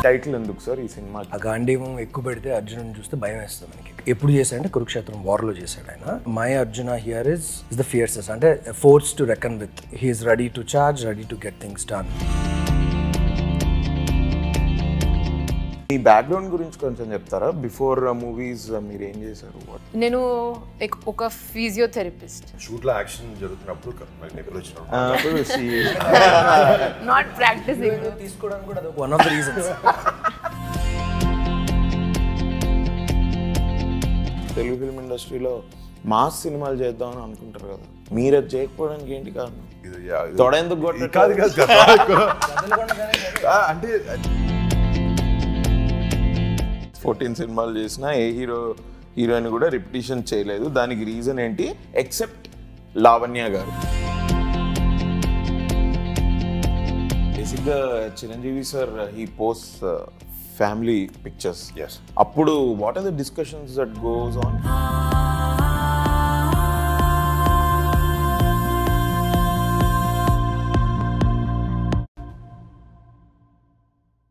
Title ఎందుకు sir ఈ సినిమాకి ఆ గాంధీవం ఎక్కువ పెడితే అర్జున్ చూస్తే భయం వేస్తుంది మనకి ఎప్పుడు చేశాడంటే కురుక్షేత్రం వార్లో చేశాడు ఆయన my Arjuna here is is the fiercest అంటే force to reckon with he's ready to charge ready to get things done మీ బ్యాక్గ్రౌండ్ గురించి కొంచెం చెప్తారా బిఫోర్ మూవీస్ మీరు ఏం చేశారు What- నేను ఎక్- ఒక ఫిజియోథెరపిస్ట్ షూట్ లో యాక్షన్ జరుగుతున్నప్పుడు మరి నిపుణులు వచ్చినప్పుడు ఆ, అప్పుడు she- నాట్ ప్రాక్టీసింగ్ తీసుకోవడానికి కూడా one of the reasons Telugu film ఇండస్ట్రీలో మాస్ సినిమాలు చేద్దామని అనుకుంటారు కదా మీరు అది చేయకపోవడానికి ఏంటి కారణం ఇది యా- ఇది- తొడ ఎందుకు కొట్టట్లేదు? కాదు కాదు కాదు. ఆ, అంటే ఫోర్టీన్ సినిమాలు చేసినా ఏ హీరో హీరోయిన్ కూడా రిపిటేషన్ చేయలేదు దానికి రీజన్ ఏంటి ఎక్సెప్ట్ లావణ్య గారు బేసిక్గా Chiranjeevi sir he post family pictures Yes. అప్పుడు what are the discussions that goes on